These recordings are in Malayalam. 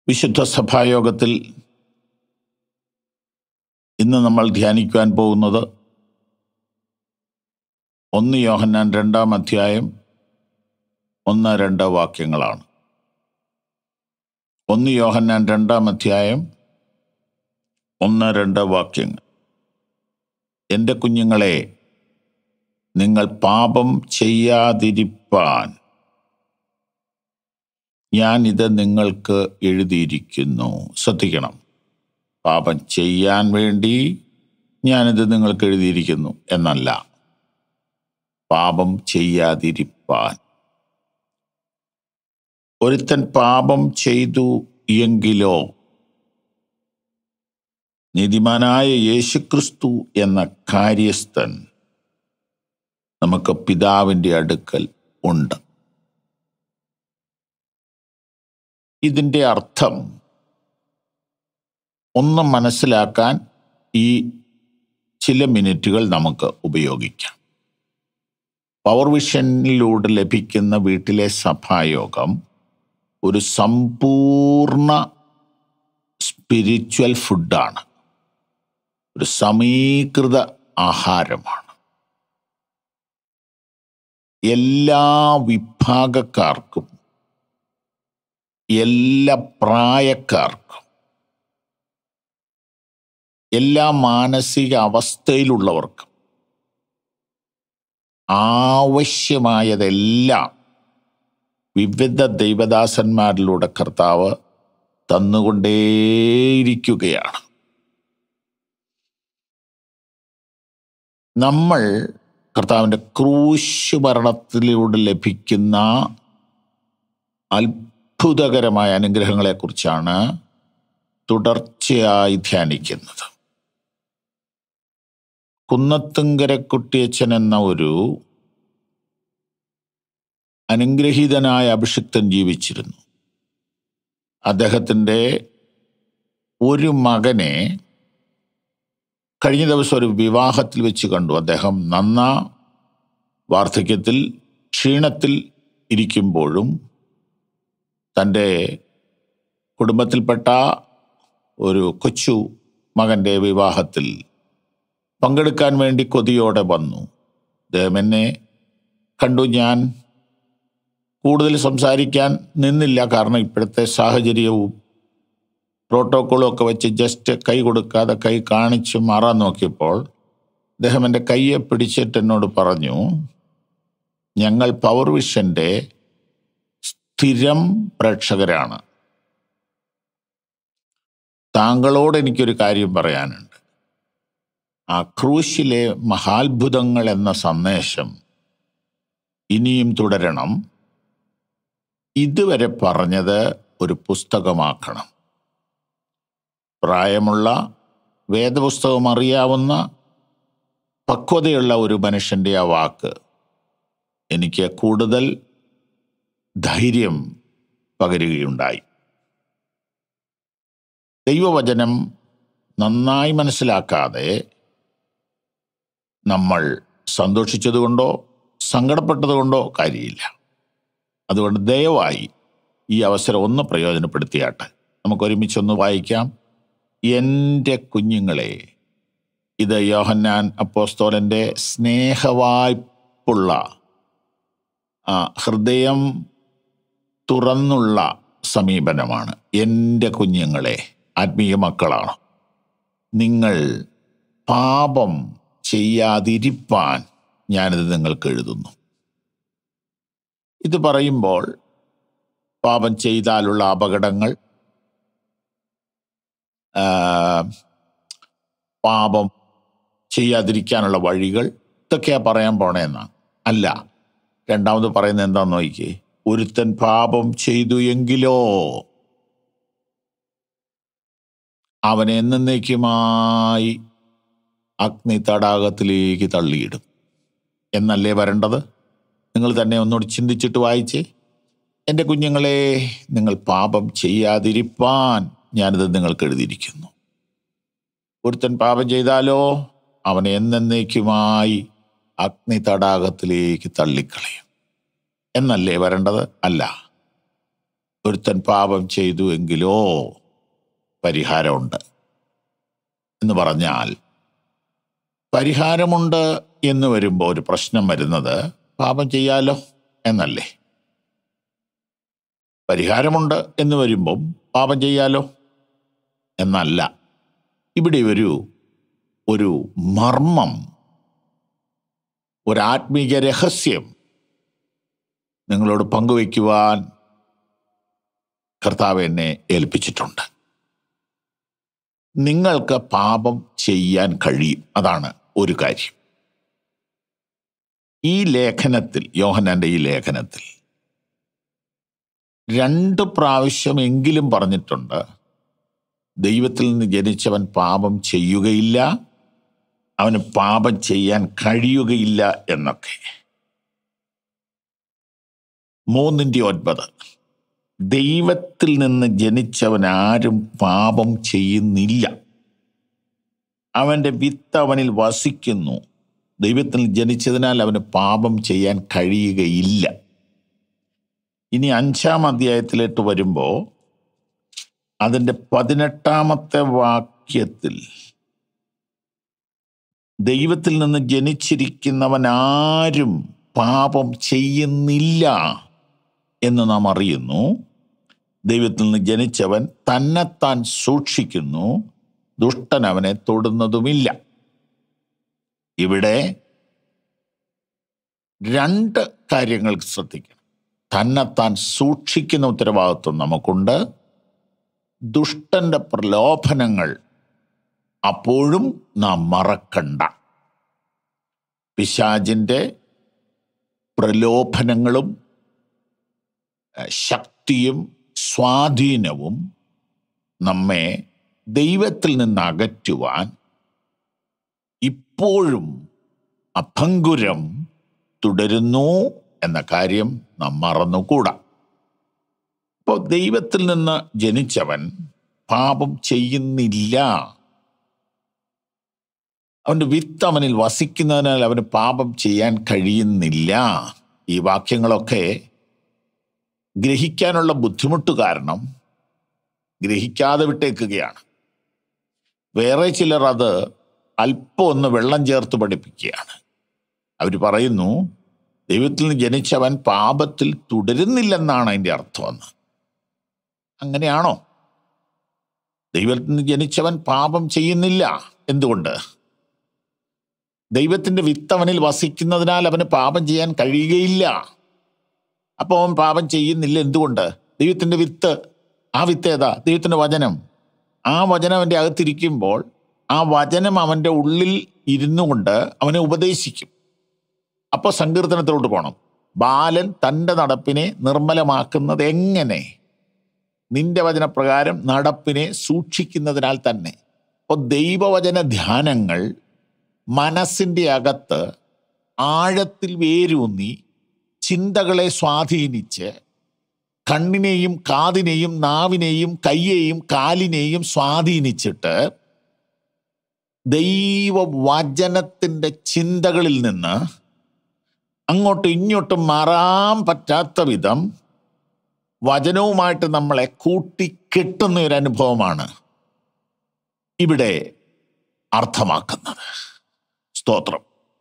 വിശുദ്ധ സഭായോഗത്തിൽ ഇന്ന് നമ്മൾ ധ്യാനിക്കുവാൻ പോകുന്നത് ഒന്ന് യോഹന്നാൻ രണ്ടാം അധ്യായം ഒന്ന് രണ്ട് വാക്യങ്ങളാണ് ഒന്ന് യോഹന്നാൻ രണ്ടാം അധ്യായം ഒന്ന് രണ്ട് വാക്യങ്ങൾ എൻ്റെ കുഞ്ഞുങ്ങളെ നിങ്ങൾ പാപം ചെയ്യാതിരിപ്പാൻ ഞാൻ ഇത് നിങ്ങൾക്ക് എഴുതിയിരിക്കുന്നു ശ്രദ്ധിക്കണം പാപം ചെയ്യാൻ വേണ്ടി ഞാനിത് നിങ്ങൾക്ക് എഴുതിയിരിക്കുന്നു എന്നല്ല പാപം ചെയ്യാതിരിപ്പാൻ ഒരുത്തൻ പാപം ചെയ്തു എങ്കിലോ നീതിമാനായ യേശുക്രിസ്തു എന്ന കാര്യസ്ഥൻ നമുക്ക് പിതാവിൻ്റെ അടുക്കൽ ഉണ്ട് ഇതിൻ്റെ അർത്ഥം ഒന്ന് മനസ്സിലാക്കാൻ ഈ ചില മിനിറ്റുകൾ നമുക്ക് ഉപയോഗിക്കാം പവർ വിഷനിലൂടെ ലഭിക്കുന്ന വീട്ടിലെ സഭായോഗം ഒരു സമ്പൂർണ്ണ സ്പിരിച്വൽ ഫുഡാണ് ഒരു സമീകൃത ആഹാരമാണ് എല്ലാ വിഭാഗക്കാർക്കും എല്ലാ പ്രായക്കാർക്കും എല്ലാ മാനസിക അവസ്ഥയിലുള്ളവർക്കും ആവശ്യമായതെല്ലാം വിവിധ ദൈവദാസന്മാരിലൂടെ കർത്താവ് തന്നുകൊണ്ടേയിരിക്കുകയാണ് നമ്മൾ കർത്താവിൻ്റെ ക്രൂശ് മരണത്തിലൂടെ ലഭിക്കുന്ന അത്ഭുതകരമായ അനുഗ്രഹങ്ങളെക്കുറിച്ചാണ് തുടർച്ചയായി ധ്യാനിക്കുന്നത് കുന്നത്തുങ്കര കുട്ടിയച്ചൻ എന്ന ഒരു അനുഗ്രഹീതനായ അഭിഷിക്തൻ ജീവിച്ചിരുന്നു അദ്ദേഹത്തിൻ്റെ ഒരു മകനെ കഴിഞ്ഞ ദിവസം ഒരു വിവാഹത്തിൽ വെച്ച് കണ്ടു അദ്ദേഹം നന്ന വാർദ്ധക്യത്തിൽ ക്ഷീണത്തിൽ ഇരിക്കുമ്പോഴും തൻ്റെ കുടുംബത്തിൽപ്പെട്ട ഒരു കൊച്ചു മകൻ്റെ വിവാഹത്തിൽ പങ്കെടുക്കാൻ വേണ്ടി കൊതിയോടെ വന്നു അദ്ദേഹം എന്നെ കണ്ടു ഞാൻ കൂടുതൽ സംസാരിക്കാൻ നിന്നില്ല കാരണം ഇപ്പോഴത്തെ സാഹചര്യവും പ്രോട്ടോക്കോളും ഒക്കെ വെച്ച് ജസ്റ്റ് കൈ കൊടുക്കാതെ കൈ കാണിച്ച് മാറാൻ നോക്കിയപ്പോൾ അദ്ദേഹം എൻ്റെ കയ്യെ പിടിച്ചിട്ട് എന്നോട് പറഞ്ഞു ഞങ്ങൾ പവർ വിഷൻ്റെ സ്ഥിരം പ്രേക്ഷകരാണ് താങ്കളോട് എനിക്കൊരു കാര്യം പറയാനുണ്ട് ആ ക്രൂശിലെ മഹാത്ഭുതങ്ങൾ എന്ന സന്ദേശം ഇനിയും തുടരണം ഇതുവരെ പറഞ്ഞത് ഒരു പുസ്തകമാക്കണം പ്രായമുള്ള വേദപുസ്തകം അറിയാവുന്ന പക്വതയുള്ള ഒരു മനുഷ്യൻ്റെ ആ വാക്ക് എനിക്ക് കൂടുതൽ ധൈര്യം പകരുകയുണ്ടായി ദൈവവചനം നന്നായി മനസ്സിലാക്കാതെ നമ്മൾ സന്തോഷിച്ചതുകൊണ്ടോ സങ്കടപ്പെട്ടതുകൊണ്ടോ കാര്യമില്ല അതുകൊണ്ട് ദയവായി ഈ അവസരം ഒന്ന് പ്രയോജനപ്പെടുത്തിയാട്ടെ നമുക്ക് ഒരുമിച്ചൊന്ന് വായിക്കാം എൻ്റെ കുഞ്ഞുങ്ങളെ ഇത് യോഹന്നാൻ അപ്പോസ്തോലൻ്റെ സ്നേഹവായ്പുള്ള ആ, ഹൃദയം തുറന്നുള്ള സമീപനമാണ് എൻ്റെ കുഞ്ഞുങ്ങളെ ആത്മീയ മക്കളാണ് നിങ്ങൾ പാപം ചെയ്യാതിരിപ്പാൻ ഞാനിത് നിങ്ങൾക്ക് എഴുതുന്നു ഇത് പറയുമ്പോൾ പാപം ചെയ്താലുള്ള അപകടങ്ങൾ ആ, പാപം ചെയ്യാതിരിക്കാനുള്ള വഴികൾ ഇതൊക്കെയാ പറയാൻ പോണേന്നാണ് അല്ല രണ്ടാമത് പറയുന്നത് എന്താന്ന് നോക്കിയേ ഒരുത്തൻ പാപം ചെയ്തു എങ്കിലോ അവൻ എന്നേക്കുമായി അഗ്നി തടാകത്തിലേക്ക് തള്ളിയിടും എന്നല്ലേ വരേണ്ടത് നിങ്ങൾ തന്നെ ഒന്നുകൂടി ചിന്തിച്ചിട്ട് വായിച്ചേ എൻ്റെ കുഞ്ഞുങ്ങളെ നിങ്ങൾ പാപം ചെയ്യാതിരിപ്പാൻ ഞാനിത് നിങ്ങൾക്ക് എഴുതിയിരിക്കുന്നു ഒരുത്തൻ പാപം ചെയ്താലോ അവനെ എന്നേക്കുമായി അഗ്നി തടാകത്തിലേക്ക് തള്ളിക്കളയും എന്നല്ലേ വരേണ്ടത് അല്ല ഒരുത്തൻ പാപം ചെയ്തു എങ്കിലോ പരിഹാരമുണ്ട് എന്ന് പറഞ്ഞാൽ പരിഹാരമുണ്ട് എന്ന് വരുമ്പോൾ ഒരു പ്രശ്നം വരുന്നത് പാപം ചെയ്യാലോ എന്നല്ലേ പരിഹാരമുണ്ട് എന്ന് വരുമ്പം പാപം ചെയ്യാലോ എന്നല്ല ഇവിടെ ഒരു ഒരു മർമ്മം ഒരാത്മീക രഹസ്യം നിങ്ങളോട് പങ്കുവയ്ക്കുവാൻ കർത്താവ് എന്നെ ഏൽപ്പിച്ചിട്ടുണ്ട് നിങ്ങൾക്ക് പാപം ചെയ്യാൻ കഴിയും അതാണ് ഒരു കാര്യം ഈ ലേഖനത്തിൽ യോഹനാന്റെ ഈ ലേഖനത്തിൽ രണ്ട് പ്രാവശ്യമെങ്കിലും പറഞ്ഞിട്ടുണ്ട് ദൈവത്തിൽ നിന്ന് ജനിച്ചവൻ പാപം ചെയ്യുകയില്ല അവന് പാപം ചെയ്യാൻ കഴിയുകയില്ല എന്നൊക്കെ മൂന്നിൻ്റെ ഒൻപത് ദൈവത്തിൽ നിന്ന് ജനിച്ചവൻ ആരും പാപം ചെയ്യുന്നില്ല അവൻ്റെ വിത്ത് അവനിൽ വസിക്കുന്നു ദൈവത്തിൽ ജനിച്ചതിനാൽ അവന് പാപം ചെയ്യാൻ കഴിയുകയില്ല ഇനി അഞ്ചാം അധ്യായത്തിലേക്ക് വരുമ്പോൾ അതിൻ്റെ പതിനെട്ടാമത്തെ വാക്യത്തിൽ ദൈവത്തിൽ നിന്ന് ജനിച്ചിരിക്കുന്നവൻ ആരും പാപം ചെയ്യുന്നില്ല എന്ന് നാം അറിയുന്നു ദൈവത്തിൽ നിന്ന് ജനിച്ചവൻ തന്നെത്താൻ സൂക്ഷിക്കുന്നു ദുഷ്ടൻ അവനെ തൊടുന്നതുമില്ല ഇവിടെ രണ്ട് കാര്യങ്ങൾ ശ്രദ്ധിക്കണം തന്നെത്താൻ സൂക്ഷിക്കുന്ന ഉത്തരവാദിത്വം നമുക്കുണ്ട് ദുഷ്ടന്റെ പ്രലോഭനങ്ങൾ അപ്പോഴും നാം മറക്കണ്ട പിശാജിൻ്റെ പ്രലോഭനങ്ങളും ഏഹ്, ശക്തിയും സ്വാധീനവും നമ്മെ ദൈവത്തിൽ നിന്ന് അകറ്റുവാൻ ഇപ്പോഴും അഭങ്കുരം തുടരുന്നു എന്ന കാര്യം നാം മറന്നുകൂടാ അപ്പോൾ ദൈവത്തിൽ നിന്ന് ജനിച്ചവൻ പാപം ചെയ്യുന്നില്ല അവൻ്റെ വിത്ത് അവനിൽ വസിക്കുന്നതിനാൽ അവന് പാപം ചെയ്യാൻ കഴിയുന്നില്ല ഈ വാക്യങ്ങളൊക്കെ ഗ്രഹിക്കാനുള്ള ബുദ്ധിമുട്ട് കാരണം ഗ്രഹിക്കാതെ വിട്ടേക്കുകയാണ് വേറെ ചിലർ അത് അല്പം ഒന്ന് വെള്ളം ചേർത്ത് പഠിപ്പിക്കുകയാണ് അവർ പറയുന്നു ദൈവത്തിൽ നിന്ന് ജനിച്ചവൻ പാപത്തിൽ തുടരുന്നില്ലെന്നാണ് അതിൻ്റെ അർത്ഥമെന്ന് അങ്ങനെയാണോ ദൈവത്തിൽ നിന്ന് ജനിച്ചവൻ പാപം ചെയ്യുന്നില്ല എന്തുകൊണ്ട് ദൈവത്തിന്റെ വിത്ത് അവനിൽ വസിക്കുന്നതിനാൽ അവന് പാപം ചെയ്യാൻ കഴിയുകയില്ല അപ്പോൾ അവൻ പാപം ചെയ്യുന്നില്ല എന്തുകൊണ്ട് ദൈവത്തിന്റെ വിത്ത് ആ വിത്ത് ഏതാ ദൈവത്തിന്റെ വചനം ആ വചനം അവൻ്റെ അകത്തിരിക്കുമ്പോൾ ആ വചനം അവൻ്റെ ഉള്ളിൽ ഇരുന്നു കൊണ്ട് അവനെ ഉപദേശിക്കും അപ്പോൾ സങ്കീർത്തനത്തിലോട്ട് പോകണം ബാലൻ തൻ്റെ നടപ്പിനെ നിർമ്മലമാക്കുന്നത് എങ്ങനെ നിന്റെ വചനപ്രകാരം നടപ്പിനെ സൂക്ഷിക്കുന്നതിനാൽ തന്നെ അപ്പോൾ ദൈവവചന ധ്യാനങ്ങൾ മനസ്സിൻ്റെ അകത്ത് ആഴത്തിൽ വേരൂന്നി ചിന്തകളെ സ്വാധീനിച്ച് കണ്ണിനെയും കാതിനെയും നാവിനെയും കയ്യെയും കാലിനെയും സ്വാധീനിച്ചിട്ട് ദൈവവചനത്തിൻ്റെ ചിന്തകളിൽ നിന്ന് അങ്ങോട്ടും ഇങ്ങോട്ടും മാറാൻ പറ്റാത്ത വിധം വചനവുമായിട്ട് നമ്മളെ കൂട്ടിക്കെട്ടുന്ന ഒരു അനുഭവമാണ് ഇവിടെ അർത്ഥമാക്കുന്നത് സ്തോത്രം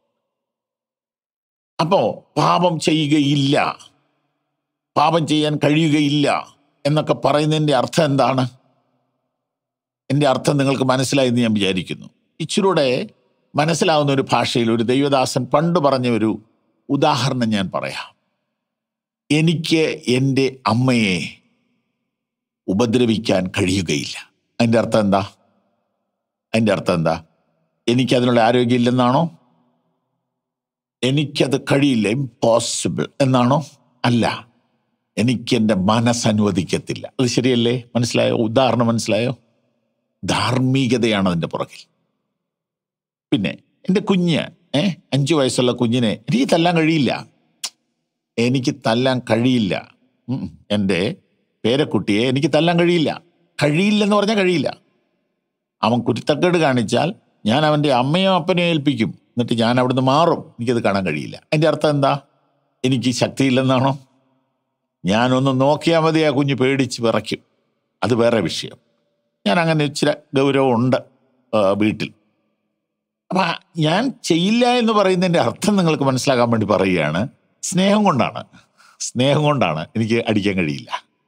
അപ്പോ പാപം ചെയ്യുകയില്ല പാപം ചെയ്യാൻ കഴിയുകയില്ല എന്നൊക്കെ പറയുന്നതിൻ്റെ അർത്ഥം എന്താണ് എൻ്റെ അർത്ഥം നിങ്ങൾക്ക് മനസ്സിലായി എന്ന് ഞാൻ വിചാരിക്കുന്നു ഇച്ചിരൂടെ മനസ്സിലാവുന്ന ഒരു ഭാഷയിൽ ഒരു ദൈവദാസൻ പണ്ട് പറഞ്ഞ ഒരു ഉദാഹരണം ഞാൻ പറയാം എനിക്ക് എൻ്റെ അമ്മയെ ഉപദ്രവിക്കാൻ കഴിയുകയില്ല അതിൻ്റെ അർത്ഥം എന്താ അതിൻ്റെ അർത്ഥം എന്താ എനിക്കതിനുള്ള ആരോഗ്യമില്ലെന്നാണോ എനിക്കത് കഴിയില്ല ഇമ്പോസിബിൾ എന്നാണോ അല്ല എനിക്ക് എൻ്റെ മനസ്സനുവദിക്കത്തില്ല അത് ശരിയല്ലേ മനസ്സിലായോ ഉദാഹരണം മനസ്സിലായോ ധാർമ്മികതയാണ് അതിൻ്റെ പുറകിൽ പിന്നെ എൻ്റെ കുഞ്ഞ് ഏ അഞ്ചു വയസ്സുള്ള കുഞ്ഞിനെ എനിക്ക് തല്ലാൻ കഴിയില്ല എനിക്ക് തല്ലാൻ കഴിയില്ല ഉം. എൻ്റെ പേരക്കുട്ടിയെ എനിക്ക് തല്ലാൻ കഴിയില്ല കഴിയില്ലെന്ന് പറഞ്ഞാൽ കഴിയില്ല അവൻ കുരുത്തക്കേട് കാണിച്ചാൽ ഞാൻ അവൻ്റെ അമ്മയോ അപ്പനെയോ ഏൽപ്പിക്കും എന്നിട്ട് ഞാൻ അവിടുന്ന് മാറും എനിക്കത് കാണാൻ കഴിയില്ല അതിൻ്റെ അർത്ഥം എന്താ എനിക്ക് ശക്തിയില്ലെന്നാണോ ഞാനൊന്ന് നോക്കിയാൽ മതി ആ കുഞ്ഞ് പേടിച്ച് വിറയ്ക്കും അത് വേറെ വിഷയം ഞാൻ അങ്ങനെ ഇച്ചിരി ഗൗരവമുണ്ട് ആ, വീട്ടിൽ അപ്പം ഞാൻ ചെയ്യില്ല എന്ന് പറയുന്നതിൻ്റെ അർത്ഥം നിങ്ങൾക്ക് മനസ്സിലാക്കാൻ വേണ്ടി പറയുകയാണ് സ്നേഹം കൊണ്ടാണ് സ്നേഹം കൊണ്ടാണ് എനിക്ക് അടിക്കാൻ കഴിയില്ല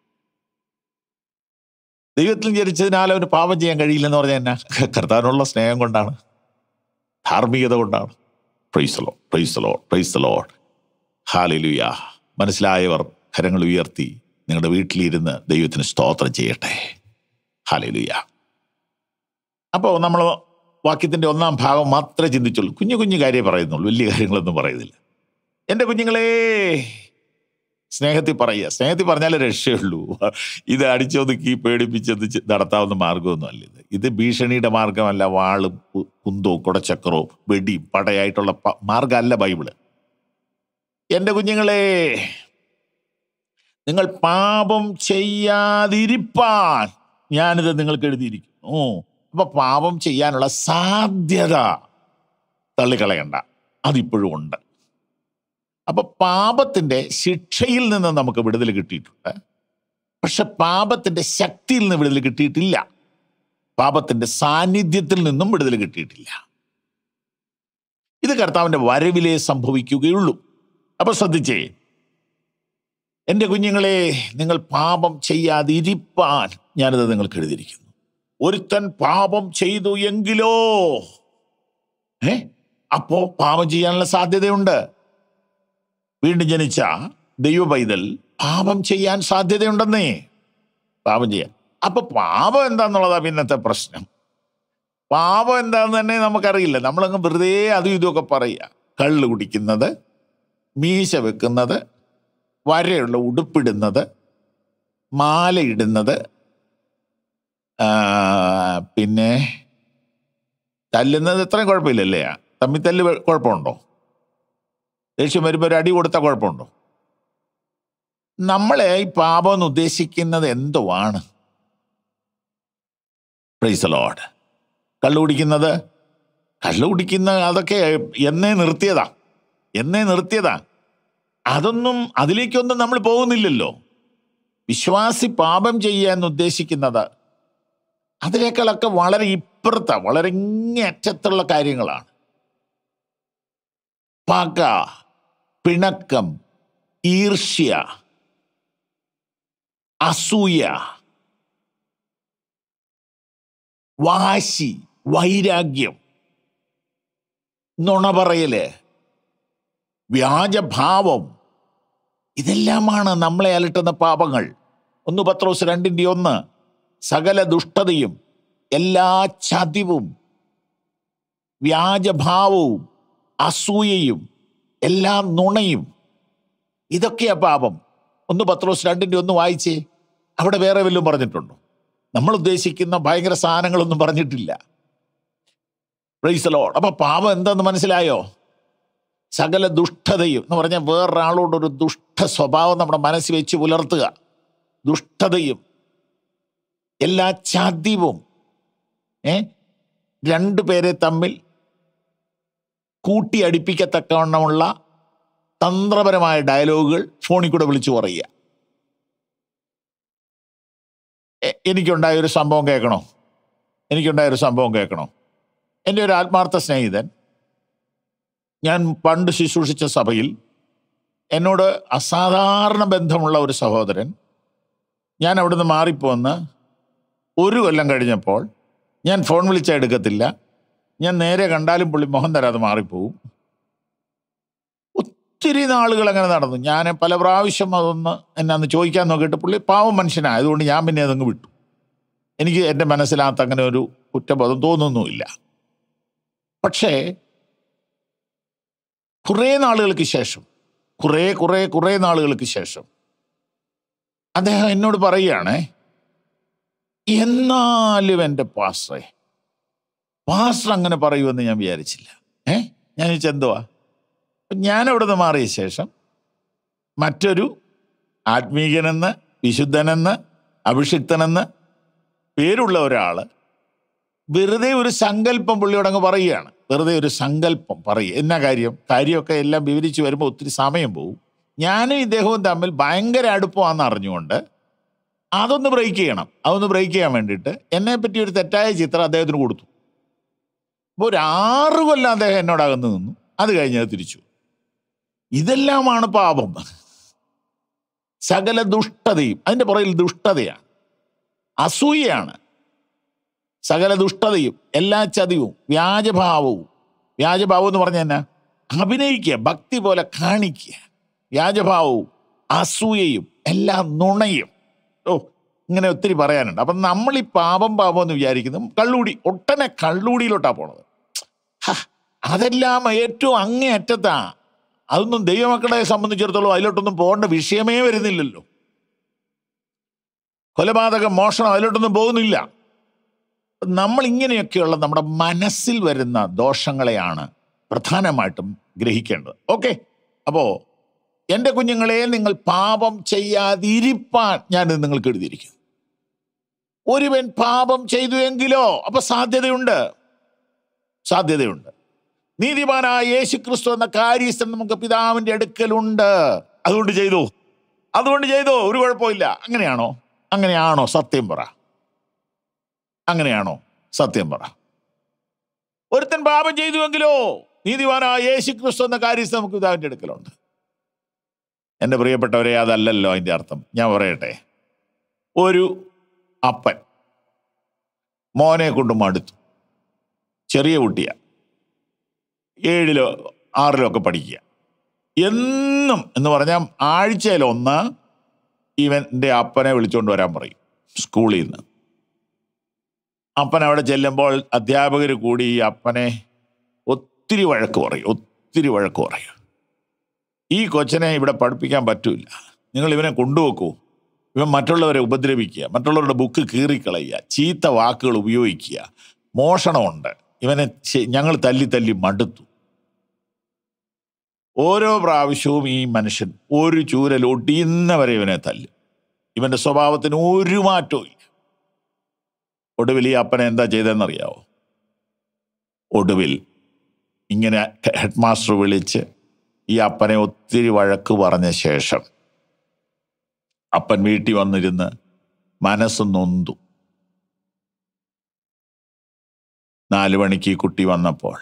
ദൈവത്തിൽ ജനിച്ചതിനാൽ അവന് പാപം ചെയ്യാൻ കഴിയില്ലെന്ന് പറഞ്ഞാൽ എന്നാ കർത്താവിനുള്ള സ്നേഹം കൊണ്ടാണ് ധാർമ്മികത കൊണ്ടാണ് പ്രൈസലോ പ്രൈസലോ പ്രൈസലോ ഹാലിലുയ മനസ്സിലായവർ കരങ്ങൾ ഉയർത്തി നിങ്ങളുടെ വീട്ടിലിരുന്ന് ദൈവത്തിന് സ്തോത്രം ചെയ്യട്ടെ ഹാലിലുയ അപ്പോൾ നമ്മൾ വാക്യത്തിൻ്റെ ഒന്നാം ഭാഗം മാത്രമേ ചിന്തിച്ചുള്ളൂ കുഞ്ഞു കുഞ്ഞു കാര്യം പറയുന്നുള്ളൂ വലിയ കാര്യങ്ങളൊന്നും പറയുന്നില്ല എൻ്റെ കുഞ്ഞുങ്ങളെ സ്നേഹത്തിൽ പറയുക സ്നേഹത്തിൽ പറഞ്ഞാലേ രക്ഷയുള്ളൂ ഇത് അടിച്ചൊതുക്കി പേടിപ്പിച്ചത് ചെ- നടത്താവുന്ന മാർഗമൊന്നും അല്ല ഇത് ഇത് ഭീഷണിയുടെ മാർഗമല്ല വാളും കു- കുന്തവും കുടച്ചക്രവും വെടിയും പടയായിട്ടുള്ള പ- മാർഗമല്ല ബൈബിള് എൻ്റെ കുഞ്ഞുങ്ങളെ നിങ്ങൾ പാപം ചെയ്യാതിരിപ്പാൻ ഞാനിത് നിങ്ങൾക്ക് എഴുതിയിരിക്കുന്നു അപ്പൊ പാപം ചെയ്യാനുള്ള സാധ്യത തള്ളിക്കളയണ്ട അതിപ്പോഴും ഉണ്ട് അപ്പൊ പാപത്തിന്റെ ശിക്ഷയിൽ നിന്ന് നമുക്ക് വിടുതൽ കിട്ടിയിട്ടുണ്ട് പക്ഷെ പാപത്തിന്റെ ശക്തിയിൽ നിന്ന് വിടുതൽ കിട്ടിയിട്ടില്ല പാപത്തിന്റെ സാന്നിധ്യത്തിൽ നിന്നും വിടുതൽ കിട്ടിയിട്ടില്ല ഇത് കർത്താവിന്റെ വരവിലേ സംഭവിക്കുകയുള്ളൂ അപ്പൊ ശ്രദ്ധിച്ചേ എൻ്റെ കുഞ്ഞുങ്ങളെ നിങ്ങൾ പാപം ചെയ്യാതിരിപ്പാൻ ഞാനിത് നിങ്ങൾക്ക് എഴുതിയിരിക്കുന്നു ഒരുത്തൻ പാപം ചെയ്തു എങ്കിലോ ഏ അപ്പോ പാപം ചെയ്യാനുള്ള സാധ്യതയുണ്ട് വീണ്ടും ജനിച്ച ദൈവ പൈതൽ പാപം ചെയ്യാൻ സാധ്യതയുണ്ടെന്നേ പാപം ചെയ്യാൻ അപ്പൊ പാപം എന്താന്നുള്ളതാ പിന്നത്തെ പ്രശ്നം പാപം എന്താന്ന് തന്നെ നമുക്കറിയില്ല നമ്മളങ്ങ് വെറുതെ അതും ഇതുമൊക്കെ പറയുക കള്ള് കുടിക്കുന്നത് മീശ വെക്കുന്നത് വരയുള്ള ഉടുപ്പിടുന്നത് മാലയിടുന്നത് ആ, പിന്നെ തല്ലുന്നത് ഇത്രയും കുഴപ്പമില്ലല്ലേ തമ്മിൽ തല്ല് വെ- കുഴപ്പമുണ്ടോ ദേഷ്യം വരുമ്പോൾ ഒരു അടി കൊടുത്താൽ കുഴപ്പമുണ്ടോ നമ്മളെ ഈ പാപം എന്ന് ഉദ്ദേശിക്കുന്നത് എന്തുവാണ് പ്രൈസ് ലോഡ് കള്ളു കുടിക്കുന്നത് കള്ളു കുടിക്കുന്ന അതൊക്കെ എന്നേ നിർത്തിയതാ എന്നേ നിർത്തിയതാ അതൊന്നും അതിലേക്കൊന്നും നമ്മൾ പോകുന്നില്ലല്ലോ വിശ്വാസി പാപം ചെയ്യാൻ ഉദ്ദേശിക്കുന്നത് അതിനേക്കാളൊക്കെ വളരെ ഇപ്പുറത്ത വളരെ ഇങ്ങേറ്റത്തുള്ള കാര്യങ്ങളാണ് പക പിണക്കം ഈർഷ്യ അസൂയ വാശി വൈരാഗ്യം നുണ പറയല് വ്യാജഭാവം ഇതെല്ലാമാണ് നമ്മളെ അലട്ടുന്ന പാപങ്ങൾ ഒന്ന് പത്രോസ് രണ്ടിൻ്റെ ഒന്ന് സകല ദുഷ്ടതയും എല്ലാ ചതിവും വ്യാജഭാവവും അസൂയയും എല്ലാ നുണയും ഇതൊക്കെയാ പാപം ഒന്ന് പത്രോസ് രണ്ടിൻ്റെ ഒന്ന് വായിച്ചേ അവിടെ വേറെ വല്ലതും പറഞ്ഞിട്ടുണ്ടോ നമ്മൾ ഉദ്ദേശിക്കുന്ന ഭയങ്കര സാധനങ്ങളൊന്നും പറഞ്ഞിട്ടില്ല പ്രൈസലോ അപ്പൊ പാപം എന്താന്ന് മനസ്സിലായോ സകല ദുഷ്ടതയും എന്ന് പറഞ്ഞാൽ വേറൊരാളോട് ഒരു ദുഷ്ട സ്വഭാവം നമ്മുടെ മനസ്സിൽ വെച്ച് പുലർത്തുക ദുഷ്ടതയും എല്ലാ ചാദ്യവും ഏ രണ്ടു പേരെ തമ്മിൽ കൂട്ടി അടുപ്പിക്കത്തക്കവണ്ണമുള്ള തന്ത്രപരമായ ഡയലോഗുകൾ ഫോണിൽ കൂടെ വിളിച്ചു പറയുക എ- എനിക്കുണ്ടായ ഒരു സംഭവം കേൾക്കണോ എനിക്കുണ്ടായ ഒരു സംഭവം കേൾക്കണോ എൻ്റെ ഒരു ആത്മാർത്ഥ സ്നേഹിതൻ ഞാൻ പണ്ട് ശുശ്രൂഷിച്ച സഭയിൽ എന്നോട് അസാധാരണ ബന്ധമുള്ള ഒരു സഹോദരൻ ഞാൻ അവിടുന്ന് മാറിപ്പോന്ന് ഒരു കൊല്ലം കഴിഞ്ഞപ്പോൾ ഞാൻ ഫോൺ വിളിച്ചാൽ എടുക്കത്തില്ല ഞാൻ നേരെ കണ്ടാലും പുള്ളി മുഖം തരാതെ മാറിപ്പോവും ഒത്തിരി നാളുകൾ അങ്ങനെ നടന്നു ഞാൻ പല പ്രാവശ്യം അതൊന്ന് എന്നാന്ന് ചോദിക്കാൻ നോക്കിയിട്ട് പുള്ളി പാവം മനുഷ്യനായതുകൊണ്ട് ഞാൻ പിന്നെ അതങ്ങ് വിട്ടു എനിക്ക് എൻ്റെ മനസ്സിനകത്ത് അങ്ങനെ ഒരു കുറ്റബോധം തോന്നുന്നുമില്ല പക്ഷേ കുറേ നാളുകൾക്ക് ശേഷം കുറേ കുറേ കുറേ നാളുകൾക്ക് ശേഷം അദ്ദേഹം എന്നോട് പറയുകയാണേ എന്നാലും എൻ്റെ പാസ്റ്ററെ പാസ്റ്റർ അങ്ങനെ പറയുമെന്ന് ഞാൻ വിചാരിച്ചില്ല ഏ ഞാൻ ചോദിച്ചാൽ എന്തുവാ അപ്പൊ ഞാൻ അവിടെ നിന്ന് മാറിയ ശേഷം മറ്റൊരു ആത്മീകനെന്ന് വിശുദ്ധനെന്ന് അഭിഷിക്തനെന്ന് പേരുള്ള ഒരാള് വെറുതെ ഒരു സങ്കല്പം പുള്ളിയോട് അങ്ങ് പറയുകയാണ് വെറുതെ ഒരു സങ്കല്പം പറയുക എന്നാ കാര്യം കാര്യമൊക്കെ എല്ലാം വിവരിച്ച് വരുമ്പോൾ ഒത്തിരി സമയം പോകും ഞാനും ഇദ്ദേഹവും തമ്മിൽ ഭയങ്കര അടുപ്പമാണെന്ന് അറിഞ്ഞുകൊണ്ട് അതൊന്ന് ബ്രേക്ക് ചെയ്യണം അതൊന്ന് ബ്രേക്ക് ചെയ്യാൻ വേണ്ടിയിട്ട് എന്നെ പറ്റി ഒരു തെറ്റായ ചിത്രം അദ്ദേഹത്തിന് കൊടുത്തു അപ്പോൾ ഒരു ആറ് കൊല്ലം അദ്ദേഹം എന്നോട് അകന്ന് നിന്നു അത് കഴിഞ്ഞ് അത് തിരിച്ചു ഇതെല്ലാമാണ് പാപം സകല ദുഷ്ടതയും അതിൻ്റെ പുറകിൽ ദുഷ്ടതയാണ് അസൂയയാണ് സകല ദുഷ്ടതയും എല്ലാ ചതിവും വ്യാജഭാവവും വ്യാജഭാവം എന്ന് പറഞ്ഞ എന്നാ അഭിനയിക്കുക ഭക്തി പോലെ കാണിക്കുക വ്യാജഭാവവും അസൂയയും എല്ലാ നുണയും ഓ ഇങ്ങനെ ഒത്തിരി പറയാനുണ്ട് അപ്പം നമ്മൾ ഈ പാപം പാപം എന്ന് വിചാരിക്കുന്നു കള്ളൂടി ഒട്ടനെ കള്ളൂടിയിലോട്ടാ പോണത് ഹ, അതെല്ലാം ഏറ്റവും അങ്ങേയറ്റത്താ അതൊന്നും ദൈവമക്കളെ സംബന്ധിച്ചിടത്തോളം അതിലോട്ടൊന്നും പോകേണ്ട വിഷയമേ വരുന്നില്ലല്ലോ കൊലപാതകം മോഷണം അതിലോട്ടൊന്നും പോകുന്നില്ല നമ്മൾ ഇങ്ങനെയൊക്കെയുള്ള നമ്മുടെ മനസ്സിൽ വരുന്ന ദോഷങ്ങളെയാണ് പ്രധാനമായിട്ടും ഗ്രഹിക്കേണ്ടത് ഓക്കെ അപ്പോ എൻ്റെ കുഞ്ഞുങ്ങളെ നിങ്ങൾ പാപം ചെയ്യാതിരിപ്പാൻ ഞാൻ നിങ്ങൾക്ക് എഴുതിയിരിക്കുന്നു ഒരുവൻ പാപം ചെയ്തു എങ്കിലോ അപ്പൊ സാധ്യതയുണ്ട് സാധ്യതയുണ്ട് നീതിമാനായ യേശു ക്രിസ്തു എന്ന കാര്യസ്ഥൻ നമുക്ക് പിതാവിന്റെ അടുക്കലുണ്ട് അതുകൊണ്ട് ചെയ്തു അതുകൊണ്ട് ചെയ്തു ഒരു കുഴപ്പമില്ല അങ്ങനെയാണോ അങ്ങനെയാണോ സത്യം പറ അങ്ങനെയാണോ സത്യം പറ ഒരുത്തൻ പാപം ചെയ്തുവെങ്കിലോ നീതിമാനായ യേശു ക്രിസ്തു എന്ന കാര്യസ്ഥൻ നമുക്ക് പിതാവിന്റെ അടുക്കലുണ്ട് എൻ്റെ പ്രിയപ്പെട്ടവരെ അതല്ലല്ലോ അതിൻ്റെ അർത്ഥം ഞാൻ പറയട്ടെ ഒരു അപ്പൻ മോനെ കൊണ്ട് മടുത്തു ചെറിയ കുട്ടിയാ ഏഴിലോ ആറിലോ ഒക്കെ പഠിക്കുക എന്നും എന്ന് പറഞ്ഞാൽ ആഴ്ചയിലൊന്ന് ഇവൻ്റെ അപ്പനെ വിളിച്ചുകൊണ്ട് വരാൻ പറയും സ്കൂളിൽ നിന്ന് അപ്പൻ അവിടെ ചെല്ലുമ്പോൾ അധ്യാപകർ കൂടി ഈ അപ്പനെ ഒത്തിരി വഴക്ക് പറയും ഒത്തിരി വഴക്ക് പറയും ഈ കൊച്ചനെ ഇവിടെ പഠിപ്പിക്കാൻ പറ്റൂല നിങ്ങൾ ഇവനെ കൊണ്ടുവെക്കൂ ഇവൻ മറ്റുള്ളവരെ ഉപദ്രവിക്കുക മറ്റുള്ളവരുടെ ബുക്ക് കീറിക്കളയുക ചീത്ത വാക്കുകൾ ഉപയോഗിക്കുക മോഷണമുണ്ട് ഇവനെ ചെ- ഞങ്ങൾ തല്ലി തല്ലി മടുത്തു ഓരോ പ്രാവശ്യവും ഈ മനുഷ്യൻ ഒരു ചൂരൽ ഒടിയുന്നവരെ ഇവനെ തല്ലും ഇവന്റെ സ്വഭാവത്തിന് ഒരു മാറ്റവും ഇല്ല ഒടുവിൽ ഈ അപ്പനെ എന്താ ചെയ്തതെന്നറിയാവോ ഒടുവിൽ ഇങ്ങനെ ഹെഡ് മാസ്റ്റർ വിളിച്ച് ഈ അപ്പനെ ഒത്തിരി വഴക്ക് പറഞ്ഞ ശേഷം അപ്പൻ വീട്ടിൽ വന്നിരുന്ന് മനസ്സ് നൊന്തു നാലു മണിക്ക് ഈ കുട്ടി വന്നപ്പോൾ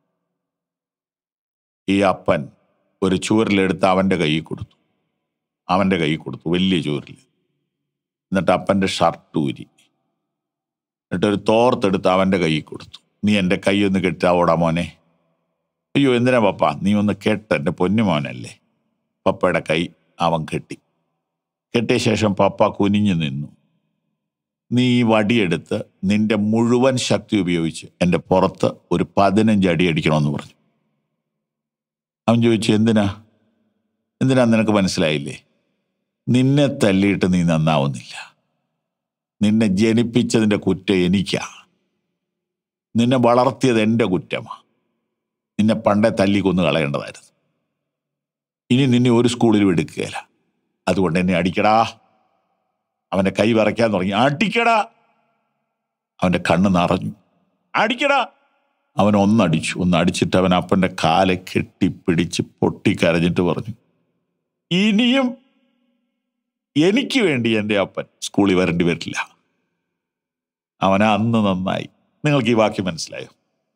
ഈ അപ്പൻ ഒരു ചൂരിലെടുത്ത് അവൻ്റെ കൈ കൊടുത്തു അവൻ്റെ കൈ കൊടുത്തു വലിയ ചൂരിൽ എന്നിട്ട് അപ്പൻ്റെ ഷർട്ട് ഊരി എന്നിട്ട് ഒരു തോർത്തെടുത്ത് അവൻ്റെ കൈ കൊടുത്തു നീ എൻ്റെ കൈ ഒന്ന് കെട്ടാവോടാ മോനെ അയ്യോ എന്തിനാ പപ്പ നീ ഒന്ന് കെട്ട് എൻ്റെ പൊന്നു മോനല്ലേ പപ്പയുടെ കൈ അവൻ കെട്ടി കെട്ടിയ ശേഷം പപ്പ കുനിഞ്ഞു നിന്നു നീ ഈ വടിയെടുത്ത് നിന്റെ മുഴുവൻ ശക്തി ഉപയോഗിച്ച് എൻ്റെ പുറത്ത് ഒരു പതിനഞ്ച് അടി അടിക്കണമെന്ന് പറഞ്ഞു അവൻ ചോദിച്ചു എന്തിനാ എന്തിനാ നിനക്ക് മനസ്സിലായില്ലേ നിന്നെ തല്ലിയിട്ട് നീ നന്നാവുന്നില്ല നിന്നെ ജനിപ്പിച്ചതിൻ്റെ കുറ്റം എനിക്കാ നിന്നെ വളർത്തിയത് എൻ്റെ കുറ്റമാ നിന്നെ പണ്ടേ തല്ലി കൊന്നു കളയേണ്ടതായിരുന്നു ഇനി നിന്നെ ഒരു സ്കൂളിലും എടുക്കുകയില്ല അതുകൊണ്ട് എന്നെ അടിക്കടാ അവന്റെ കൈ വിറയ്ക്കാൻ തുടങ്ങി അടിക്കടാ അവന്റെ കണ്ണ് നിറഞ്ഞു അടിക്കടാ അവൻ ഒന്നടിച്ചു ഒന്ന് അടിച്ചിട്ട് അവൻ അപ്പന്റെ കാലെ കെട്ടിപ്പിടിച്ച് പൊട്ടിക്കരഞ്ഞിട്ട് പറഞ്ഞു ഇനിയും എനിക്ക് വേണ്ടി എൻ്റെ അപ്പൻ സ്കൂളിൽ വരേണ്ടി വരില്ല അവൻ അന്ന് നന്നായി നിങ്ങൾക്ക് ഈ വാക്യം മനസ്സിലായോ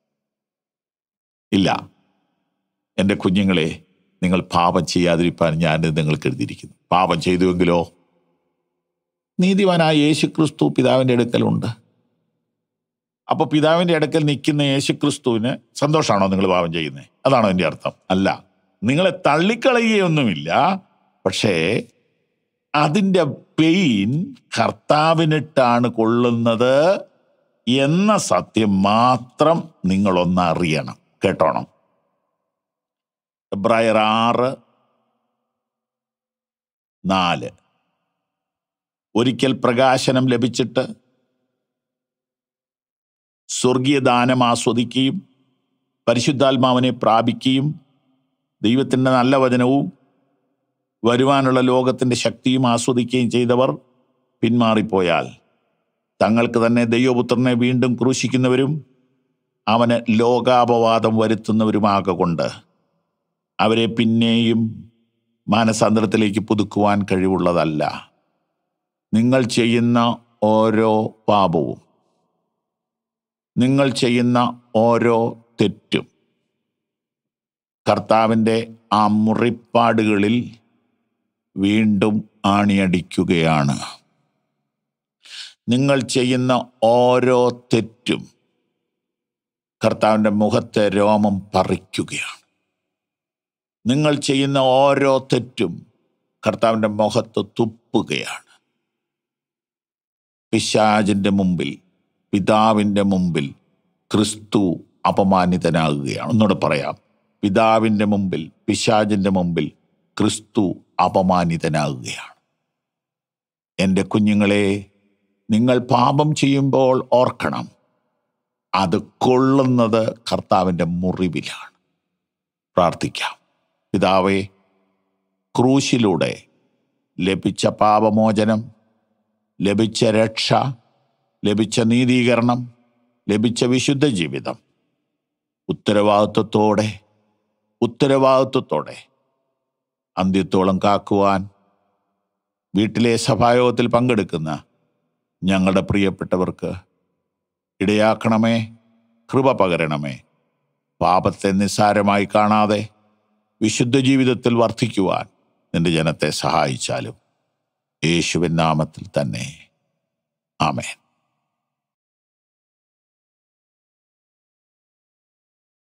ഇല്ല എൻ്റെ കുഞ്ഞുങ്ങളെ നിങ്ങൾ പാപം ചെയ്യാതിരിക്കാൻ ഞാൻ നിങ്ങൾക്ക് എഴുതിയിരിക്കുന്നു പാപം ചെയ്തുവെങ്കിലോ നീതിവാനായ യേശു ക്രിസ്തു പിതാവിൻ്റെ അടുക്കലുണ്ട് അപ്പൊ പിതാവിൻ്റെ അടുക്കൽ നിൽക്കുന്ന യേശു ക്രിസ്തുവിന് സന്തോഷമാണോ നിങ്ങൾ പാപം ചെയ്യുന്നത് അതാണോ എൻ്റെ അർത്ഥം അല്ല നിങ്ങളെ തള്ളിക്കളയുകയൊന്നുമില്ല പക്ഷേ അതിൻ്റെ പെയിൻ കർത്താവിനിട്ടാണ് കൊള്ളുന്നത് എന്ന സത്യം മാത്രം നിങ്ങളൊന്ന് അറിയണം കേട്ടോണം എബ്രായർ ആറ് നാല് ഒരിക്കൽ പ്രകാശനം ലഭിച്ചിട്ട് സ്വർഗീയ ദാനം ആസ്വദിക്കുകയും പരിശുദ്ധാത്മാവിനെ പ്രാപിക്കുകയും ദൈവത്തിൻ്റെ നല്ല വചനവും വരുവാനുള്ള ലോകത്തിൻ്റെ ശക്തിയും ആസ്വദിക്കുകയും ചെയ്തവർ പിന്മാറിപ്പോയാൽ തങ്ങൾക്ക് തന്നെ ദൈവപുത്രനെ വീണ്ടും ക്രൂശിക്കുന്നവരും അവന് ലോകാപവാദം വരുത്തുന്നവരുമാകൊണ്ട് അവരെ പിന്നെയും മാനസാന്തരത്തിലേക്ക് പുതുക്കുവാൻ കഴിവുള്ളതല്ല നിങ്ങൾ ചെയ്യുന്ന ഓരോ പാപവും നിങ്ങൾ ചെയ്യുന്ന ഓരോ തെറ്റും കർത്താവിൻ്റെ ആ മുറിപ്പാടുകളിൽ വീണ്ടും ആണിയടിക്കുകയാണ് നിങ്ങൾ ചെയ്യുന്ന ഓരോ തെറ്റും കർത്താവിൻ്റെ മുഖത്തെ രോമം പറിക്കുകയാണ് നിങ്ങൾ ചെയ്യുന്ന ഓരോ തെറ്റും കർത്താവിൻ്റെ മുഖത്ത് തുപ്പുകയാണ് പിശാജിൻ്റെ മുമ്പിൽ പിതാവിൻ്റെ മുമ്പിൽ ക്രിസ്തു അപമാനിതനാകുകയാണ് ഒന്നുകൂടെ പറയാം പിതാവിൻ്റെ മുമ്പിൽ പിശാജിൻ്റെ മുമ്പിൽ ക്രിസ്തു അപമാനിതനാകുകയാണ് എൻ്റെ കുഞ്ഞുങ്ങളെ നിങ്ങൾ പാപം ചെയ്യുമ്പോൾ ഓർക്കണം അത് കൊള്ളുന്നത് കർത്താവിൻ്റെ മുറിവിലാണ് പ്രാർത്ഥിക്കാം പിതാവേ ക്രൂശിലൂടെ ലഭിച്ച പാപമോചനം ലഭിച്ച രക്ഷ ലഭിച്ച നീതീകരണം ലഭിച്ച വിശുദ്ധ ജീവിതം ഉത്തരവാദിത്വത്തോടെ ഉത്തരവാദിത്വത്തോടെ അന്ത്യത്തോളം കാക്കുവാൻ വീട്ടിലെ സഭായോഗത്തിൽ പങ്കെടുക്കുന്ന ഞങ്ങളുടെ പ്രിയപ്പെട്ടവർക്ക് ഇടയാക്കണമേ കൃപ പകരണമേ പാപത്തെ നിസ്സാരമായി കാണാതെ വിശുദ്ധ ജീവിതത്തിൽ വർദ്ധിക്കുവാൻ നിന്റെ ജനത്തെ സഹായിച്ചാലും യേശുവിൻ നാമത്തിൽ തന്നെ ആമേൻ